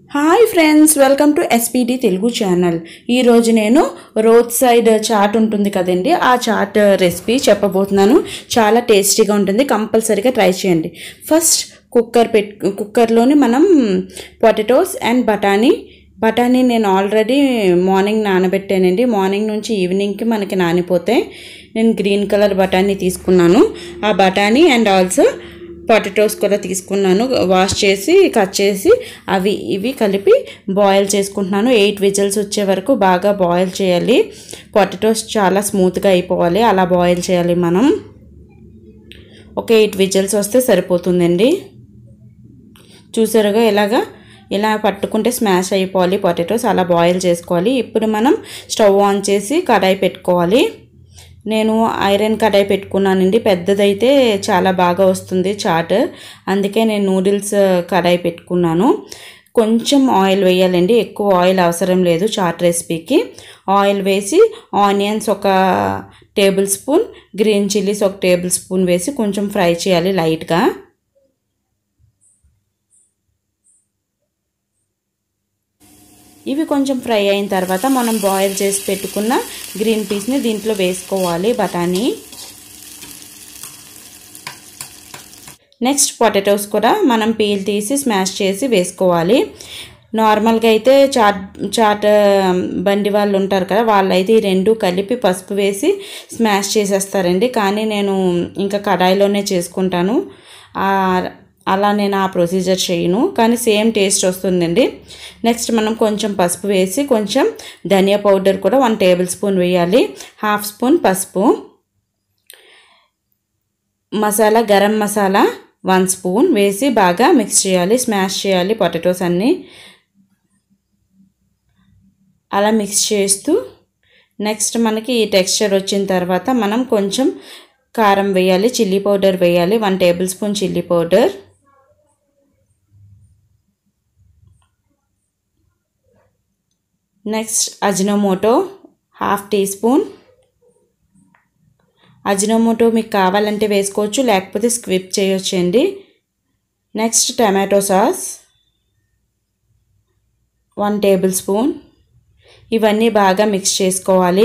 hi friends welcome to SPD Telugu channel ఈరోజు నేను road side chat ఉంటుంది కదండి ఆ చాట్ రెసిపీ చెప్పబోతున్నాను చాలా టేస్టీగా ఉంటుంది కంపల్సరీగా ట్రై చేయండి ఫస్ట్ కుక్కర్ పెట్ కుక్కర్లోని మనం పొటాటోస్ అండ్ బఠానీ బఠానీ నేను ఆల్రెడీ మార్నింగ్ నానబెట్టానండి మార్నింగ్ నుంచి ఈవినింగ్కి మనకి నానిపోతే నేను గ్రీన్ కలర్ బఠానీ తీసుకున్నాను ఆ బఠానీ అండ్ ఆల్సో పొటాటోస్ కూడా తీసుకున్నాను వాష్ చేసి కట్ చేసి అవి ఇవి కలిపి బాయిల్ చేసుకుంటున్నాను ఎయిట్ విజిల్స్ వచ్చే వరకు బాగా బాయిల్ చేయాలి పొటాటోస్ చాలా స్మూత్గా అయిపోవాలి అలా బాయిల్ చేయాలి మనం ఒక ఎయిట్ విజిల్స్ వస్తే సరిపోతుందండి చూసారుగా ఇలాగా ఇలా పట్టుకుంటే స్మాష్ అయిపోవాలి పొటాటోస్ అలా బాయిల్ చేసుకోవాలి ఇప్పుడు మనం స్టవ్ ఆన్ చేసి కడాయి పెట్టుకోవాలి నేను ఐరన్ కడాయి పెట్టుకున్నానండి పెద్దదైతే చాలా బాగా వస్తుంది చాట్ అందుకే నేను నూడిల్స్ కడాయి పెట్టుకున్నాను కొంచెం ఆయిల్ వేయాలండి ఎక్కువ ఆయిల్ అవసరం లేదు చాట్ రెసిపీకి ఆయిల్ వేసి ఆనియన్స్ ఒక టేబుల్ స్పూన్ గ్రీన్ చిల్లీస్ ఒక టేబుల్ స్పూన్ వేసి కొంచెం ఫ్రై చేయాలి లైట్గా ఇవి కొంచెం ఫ్రై అయిన తర్వాత మనం బాయిల్ చేసి పెట్టుకున్న గ్రీన్ పీస్ని దీంట్లో వేసుకోవాలి బఠానీ నెక్స్ట్ పొటాటోస్ కూడా మనం పీల్ తీసి స్మాష్ చేసి వేసుకోవాలి నార్మల్గా అయితే చాట్ చాట్ బండి వాళ్ళు ఉంటారు కదా వాళ్ళైతే ఈ రెండు కలిపి పసుపు వేసి స్మాష్ చేసేస్తారండి కానీ నేను ఇంకా కడాయిలోనే చేసుకుంటాను అలా నేను ఆ ప్రొసీజర్ చేయను కానీ సేమ్ టేస్ట్ వస్తుందండి నెక్స్ట్ మనం కొంచెం పసుపు వేసి కొంచెం ధనియా పౌడర్ కూడా వన్ టేబుల్ స్పూన్ వేయాలి హాఫ్ స్పూన్ పసుపు మసాలా గరం మసాలా వన్ స్పూన్ వేసి బాగా మిక్స్ చేయాలి స్మాష్ చేయాలి పొటాటోస్ అన్నీ అలా మిక్స్ చేస్తూ నెక్స్ట్ మనకి ఈ టెక్స్చర్ వచ్చిన తర్వాత మనం కొంచెం కారం వేయాలి చిల్లీ పౌడర్ వేయాలి one table spoon chilli powder next Ajinomoto half tea spoon Ajinomoto మీకు కావాలంటే వేసుకోవచ్చు లేకపోతే స్క్విప్ చేయొచ్చండి next tomato sauce one table spoon ఇవన్నీ బాగా మిక్స్ చేసుకోవాలి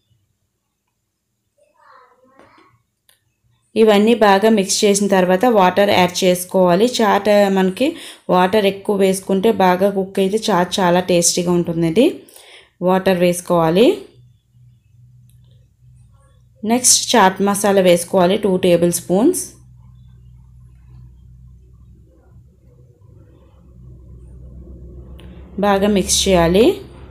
ఇవన్నీ బాగా మిక్స్ చేసిన తర్వాత వాటర్ యాడ్ చేసుకోవాలి చాట్ మనకి వాటర్ ఎక్కువ వేసుకుంటే బాగా కుక్ అయితే చాట్ చాలా టేస్టీగా ఉంటుందండి వాటర్ వేసుకోవాలి నెక్స్ట్ చాట్ మసాలా వేసుకోవాలి టూ టేబుల్ స్పూన్స్ బాగా మిక్స్ చేయాలి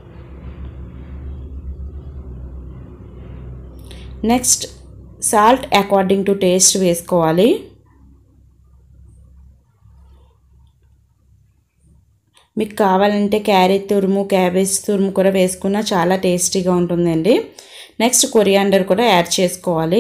next salt according to taste వేసుకోవాలి మీకు కావాలంటే క్యారెట్ తురుము క్యాబేజ్ తురుము కూడా వేసుకున్నా చాలా టేస్టీగా ఉంటుందండి నెక్స్ట్ కొరియాండర్ కూడా యాడ్ చేసుకోవాలి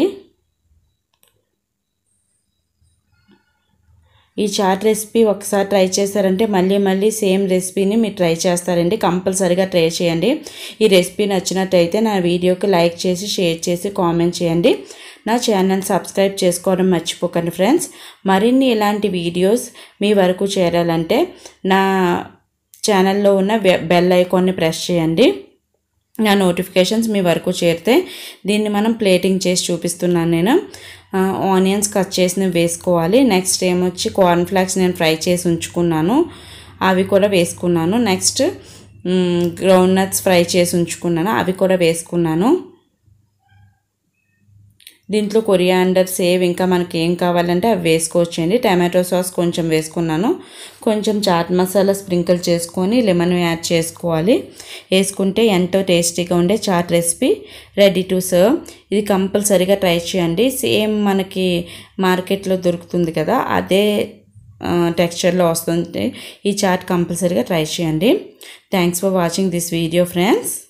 ఈ చాట్ రెసిపీ ఒకసారి ట్రై చేశారంటే మళ్ళీ మళ్ళీ సేమ్ రెసిపీని మీరు ట్రై చేస్తారండి కంపల్సరీగా ట్రై చేయండి ఈ రెసిపీ నచ్చినట్టయితే నా వీడియోకి లైక్ చేసి షేర్ చేసి కామెంట్ చేయండి నా ఛానల్ సబ్స్క్రైబ్ చేసుకోవడం మర్చిపోకండి ఫ్రెండ్స్ మరిన్ని ఇలాంటి వీడియోస్ మీ వరకు చేరాలంటే నా ఛానల్లో ఉన్న బెల్ ఐకాన్ని ప్రెస్ చేయండి నా నోటిఫికేషన్స్ మీ వరకు చేరితే దీన్ని మనం ప్లేటింగ్ చేసి చూపిస్తున్నాను నేను ఆనియన్స్ కట్ చేసి వేసుకోవాలి నెక్స్ట్ ఏమొచ్చి కార్న్ ఫ్లాక్స్ నేను ఫ్రై చేసి ఉంచుకున్నాను అవి కూడా వేసుకున్నాను నెక్స్ట్ గ్రౌండ్ నట్స్ ఫ్రై చేసి ఉంచుకున్నాను అవి కూడా వేసుకున్నాను దీంట్లో కొరియాండర్ సేవ్ ఇంకా మనకి ఏం కావాలంటే అవి వేసుకోవచ్చండి టమాటో సాస్ కొంచెం వేసుకున్నాను కొంచెం చాట్ మసాలా స్ప్రింకిల్ చేసుకొని లెమన్ యాడ్ చేసుకోవాలి వేసుకుంటే ఎంతో టేస్టీగా ఉండే chaat recipe ready to serve ఇది కంపల్సరీగా ట్రై చేయండి సేమ్ మనకి మార్కెట్లో దొరుకుతుంది కదా అదే టెక్స్చర్లో వస్తుంది ఈ చాట్ కంపల్సరీగా ట్రై చేయండి thanks for watching this video friends